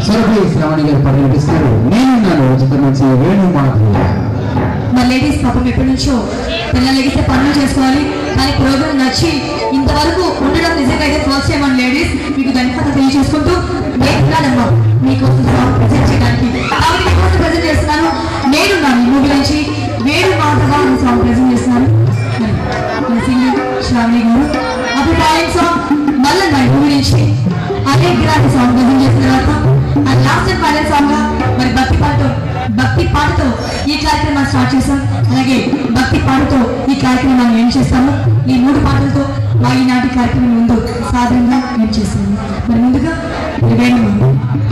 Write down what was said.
సురభి శ్రవణి గారు పరిగణిస్తారు నేనున్నాను చిత్రం నుంచి వేణు మాధుర్య మా లేడీస్ పాపం ఎప్పటి నుంచో పిల్లలు లెగిస్తే పనులు చేసుకోవాలి కానీ ప్రోగ్రామ్ నచ్చి ఇంతవరకు ఉండడం నిజంగా అయితే ఫస్ట్ టైం అండ్ లేడీస్ మీకు ధన్యవాదాలు తెలియజేసుకుంటూ నేను ఉన్నానమ్మా మీకోసం సాంగ్ ప్రజెంట్ చేయడానికి కాబట్టి మీకోసం ప్రజెంట్ చేస్తున్నాను నేనున్నాను ఈ మూవీ నుంచి వేరు మాధవ అనే సాంగ్ ప్రజెంట్ చేస్తున్నాను సింగర్ శ్రావణి గారు అభిప్రాయం సాంగ్ మళ్ళీ నా మూవీ నుంచి అదే గ్రాండ్ సాంగ్ ప్రజెంట్ చేసిన తర్వాత అది లాస్ట్ అండ్ ఫైనల్ సాంగ్ గా మరి భక్తి పాటతో భక్తి పాటతో ఈ కార్యక్రమాన్ని స్టార్ట్ చేస్తాం అలాగే భక్తి పాటతో ఈ కార్యక్రమాన్ని ఏం చేస్తాము ఈ మూడు పాటలతో మా ఈనాటి కార్యక్రమం ముందు సాధారణంగా ఏం చేస్తాము మరి ముందుగా వేణు